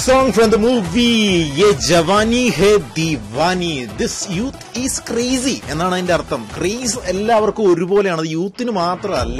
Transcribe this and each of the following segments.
song from the movie Ye Javani Hai Diwani. This youth is crazy എന്നാണ് അതിന്റെ അർത്ഥം craze എല്ലാവർക്കും ഒരുപോലെയാണ് അത് യൂത്തിന് മാത്രമല്ല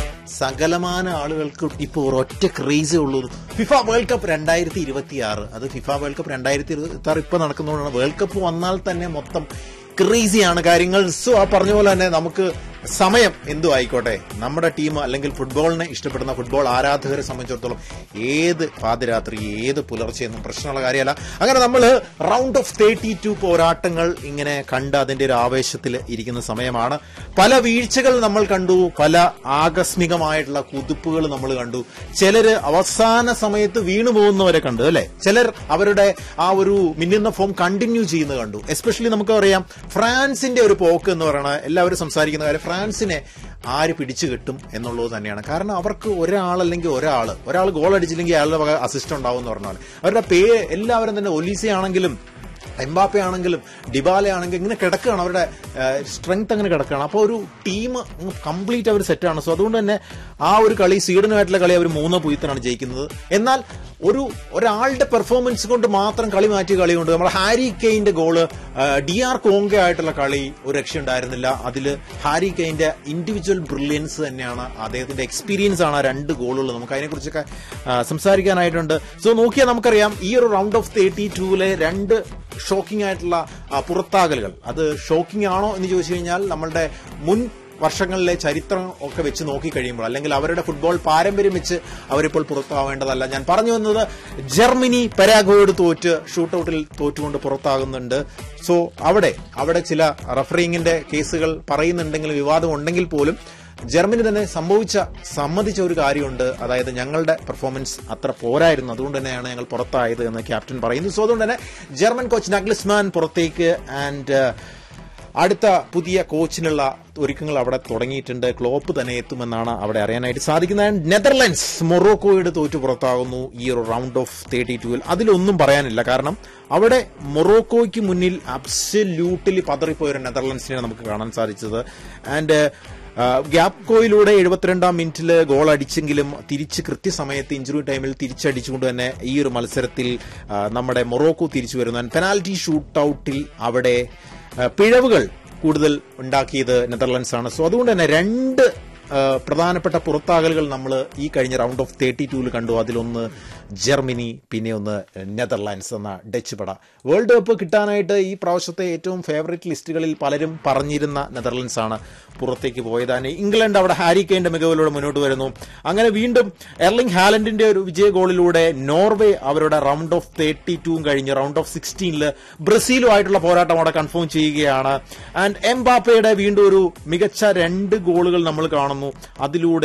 സകലമാന ആളുകൾക്ക് ഇപ്പോൾ ഒരൊറ്റ ക്രേസേ ഉള്ളൂ ഫിഫ വേൾഡ് കപ്പ് രണ്ടായിരത്തി ഇരുപത്തി ആറ് അത് ഫിഫ വേൾഡ് കപ്പ് രണ്ടായിരത്തി ഇരുപത്തി ആറ് ഇപ്പൊ നടക്കുന്നതുകൊണ്ടാണ് വേൾഡ് കപ്പ് വന്നാൽ തന്നെ മൊത്തം ക്രേസിയാണ് കാര്യങ്ങൾ സോ ആ പറഞ്ഞ പോലെ തന്നെ നമുക്ക് സമയം എന്തു ആയിക്കോട്ടെ നമ്മുടെ ടീം അല്ലെങ്കിൽ ഫുട്ബോളിനെ ഇഷ്ടപ്പെടുന്ന ഫുട്ബോൾ ആരാധകരെ സംബന്ധിച്ചിടത്തോളം ഏത് പാതിരാത്രി ഏത് പുലർച്ചെയൊന്നും പ്രശ്നമുള്ള കാര്യമല്ല അങ്ങനെ നമ്മൾ റൗണ്ട് ഓഫ് തേർട്ടി ടു പോരാട്ടങ്ങൾ ഇങ്ങനെ കണ്ട് അതിന്റെ ഒരു ആവേശത്തിൽ ഇരിക്കുന്ന സമയമാണ് പല വീഴ്ചകൾ നമ്മൾ കണ്ടു പല ആകസ്മികമായിട്ടുള്ള കുതിപ്പുകൾ നമ്മൾ കണ്ടു ചിലര് അവസാന സമയത്ത് വീണു പോകുന്നവരെ കണ്ടു അല്ലെ ചിലർ അവരുടെ ആ ഒരു മിന്നുന്ന ഫോം കണ്ടിന്യൂ ചെയ്യുന്നത് കണ്ടു എസ്പെഷ്യലി നമുക്ക് അറിയാം ഫ്രാൻസിന്റെ ഒരു പോക്ക് എന്ന് പറയുന്നത് എല്ലാവരും സംസാരിക്കുന്ന കാര്യം ഫ്രാൻസിനെ ആര് പിടിച്ചു കിട്ടും എന്നുള്ളത് തന്നെയാണ് കാരണം അവർക്ക് ഒരാൾ അല്ലെങ്കിൽ ഒരാൾ ഒരാൾ ഗോൾ അടിച്ചില്ലെങ്കിൽ അയാളുടെ വക അസിസ്റ്റ് ഉണ്ടാവും എന്ന് പറഞ്ഞാൽ അവരുടെ പേ എല്ലാവരും തന്നെ ഒലീസ ആണെങ്കിലും എംബാപ്പെ ആണെങ്കിലും ഡിബാല ആണെങ്കിലും ഇങ്ങനെ കിടക്കുകയാണ് അവരുടെ സ്ട്രെങ്ത് അങ്ങനെ കിടക്കുകയാണ് അപ്പോൾ ഒരു ടീം കംപ്ലീറ്റ് അവർ സെറ്റാണ് സോ അതുകൊണ്ട് തന്നെ ആ ഒരു കളി സ്വീഡനുമായിട്ടുള്ള കളി അവർ മൂന്ന് പൂയത്തിനാണ് ജയിക്കുന്നത് എന്നാൽ ഒരു ഒരാളുടെ പെർഫോമൻസ് കൊണ്ട് മാത്രം കളി മാറ്റിയ കളി കൊണ്ട് നമ്മൾ ഹാരി കെയിന്റെ ഗോള് ഡി ആർ കോങ്ക ആയിട്ടുള്ള കളി ഒരു രക്ഷ ഉണ്ടായിരുന്നില്ല അതിൽ ഹാരി കെയിന്റെ ഇൻഡിവിജ്വൽ ബ്രില്യൻസ് തന്നെയാണ് അദ്ദേഹത്തിന്റെ എക്സ്പീരിയൻസ് ആണ് ആ രണ്ട് ഗോളുകൾ നമുക്ക് അതിനെക്കുറിച്ചൊക്കെ ആ, സംസാരിക്കാനായിട്ടുണ്ട് സോ നോക്കിയാൽ നമുക്കറിയാം ഈ ഒരു റൗണ്ട് ഓഫ് തേർട്ടി ടൂവിലെ രണ്ട് ഷോക്കിംഗ് ആയിട്ടുള്ള ആ, പുറത്താകലുകൾ അത് ഷോക്കിംഗ് ആണോ എന്ന് ചോദിച്ചു കഴിഞ്ഞാൽ നമ്മളുടെ മുൻ വർഷങ്ങളിലെ ചരിത്രം ഒക്കെ വെച്ച് നോക്കി കഴിയുമ്പോൾ അല്ലെങ്കിൽ അവരുടെ ഫുട്ബോൾ പാരമ്പര്യം വെച്ച് അവരിപ്പോൾ പുറത്താവേണ്ടതല്ല ഞാൻ പറഞ്ഞു വന്നത് ജർമ്മനി പരാഗോയോട് തോറ്റ് ഷൂട്ടൌട്ടിൽ തോറ്റുകൊണ്ട് പുറത്താകുന്നുണ്ട് സോ അവിടെ അവിടെ ചില റഫറിങ്ങിന്റെ കേസുകൾ പറയുന്നുണ്ടെങ്കിൽ വിവാദം ഉണ്ടെങ്കിൽ പോലും ജർമ്മനി തന്നെ സംഭവിച്ച സമ്മതിച്ച ഒരു കാര്യമുണ്ട് അതായത് ഞങ്ങളുടെ പെർഫോമൻസ് അത്ര പോരായിരുന്നു അതുകൊണ്ട് തന്നെയാണ് ഞങ്ങൾ പുറത്തായത് എന്ന് ക്യാപ്റ്റൻ പറയുന്നു സോ അതുകൊണ്ട് തന്നെ ജർമ്മൻ കോച്ച് നഗ്ലിസ്മാൻ പുറത്തേക്ക് ആൻഡ് അടുത്ത പുതിയ കോച്ചിനുള്ള ഒരുക്കങ്ങൾ അവിടെ തുടങ്ങിയിട്ടുണ്ട് ക്ലോപ്പ് തന്നെ എത്തുമെന്നാണ് അവിടെ അറിയാനായിട്ട് സാധിക്കുന്നത് നെതർലൻഡ്സ് മൊറോക്കോയോട് തോറ്റു പുറത്താകുന്നു ഈ ഒരു റൗണ്ട് ഓഫ് തേർട്ടി ടൂവിൽ അതിലൊന്നും പറയാനില്ല കാരണം അവിടെ മൊറോക്കോയ്ക്ക് മുന്നിൽ അബ്സല്യൂട്ടിലി പതറിപ്പോയ ഒരു നെതർലൻഡ്സിനെ നമുക്ക് കാണാൻ സാധിച്ചത് ആൻഡ് ഗ്യാപ്കോയിലൂടെ എഴുപത്തിരണ്ടാം മിനിറ്റിൽ ഗോൾ അടിച്ചെങ്കിലും തിരിച്ച് കൃത്യസമയത്ത് ഇഞ്ചുറി ടൈമിൽ തിരിച്ചടിച്ചുകൊണ്ട് തന്നെ ഈ ഒരു മത്സരത്തിൽ ആ, നമ്മുടെ മൊറോക്കോ തിരിച്ചു വരുന്നു പെനാൽറ്റി ഷൂട്ട് ഔട്ടിൽ അവിടെ ആ, പിഴവുകൾ കൂടുതൽ ഉണ്ടാക്കിയത് നെതർലൻഡ്സ് ആണ് സോ അതുകൊണ്ട് തന്നെ രണ്ട് ആ, പ്രധാനപ്പെട്ട പുറത്താകലുകൾ നമ്മൾ ഈ കഴിഞ്ഞ റൗണ്ട് ഓഫ് തേർട്ടി ടൂവിൽ കണ്ടു അതിലൊന്ന് ജർമ്മനി പിന്നെ ഒന്ന് നെതർലാൻഡ്സ് എന്ന ഡച്ച് പട വേൾഡ് കപ്പ് കിട്ടാനായിട്ട് ഈ പ്രാവശ്യത്തെ ഏറ്റവും ഫേവറേറ്റ് ലിസ്റ്റുകളിൽ പലരും പറഞ്ഞിരുന്ന നെതർലൻഡ്സ് ആണ് പുറത്തേക്ക് പോയത് അതിന് ഇംഗ്ലണ്ട് അവിടെ ഹാരി കെയിന്റെ മികവിലൂടെ മുന്നോട്ട് വരുന്നു അങ്ങനെ വീണ്ടും എർലിംഗ് ഹാലൻഡിന്റെ ഒരു വിജയ ഗോളിലൂടെ നോർവേ അവരുടെ റൗണ്ട് ഓഫ് തേർട്ടി ടൂവും കഴിഞ്ഞ് റൗണ്ട് ഓഫ് സിക്സ്റ്റീനിൽ ബ്രസീലുമായിട്ടുള്ള പോരാട്ടം അവിടെ കൺഫേം ചെയ്യുകയാണ് ആൻഡ് എംബാപ്പയുടെ വീണ്ടും ഒരു മികച്ച രണ്ട് ഗോളുകൾ നമ്മൾ കാണുന്നു അതിലൂടെ